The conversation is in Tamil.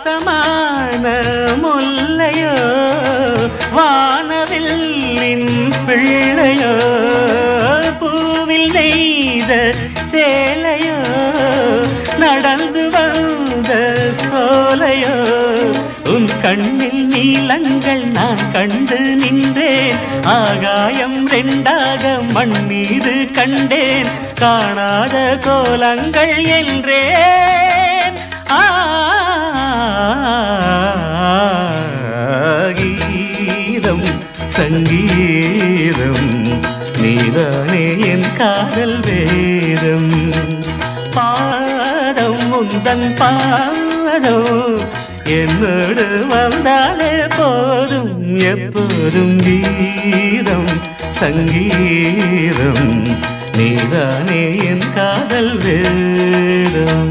வாசமான முல்லையோ வானவில்லின் பிள்ளையோ பூவில் நெய்த சேலையோ நடந்து வந்த சோலையோ உன் கண்ணில் நீலங்கள் நான் கண்டு நின்றேன் ஆகாயம் ரெண்டாக மண் மீது கண்டேன் காணாத கோலங்கள் என்றேன் ஆ கீதம் சங்கீதம் நீதானே என் காதல் வேதம் பாதம் முந்தன் பாதம் என்னோடு வந்தாலே போதும் எப்போதும் கீதம் சங்கீதம் நீதானே என் காதல் வேதம்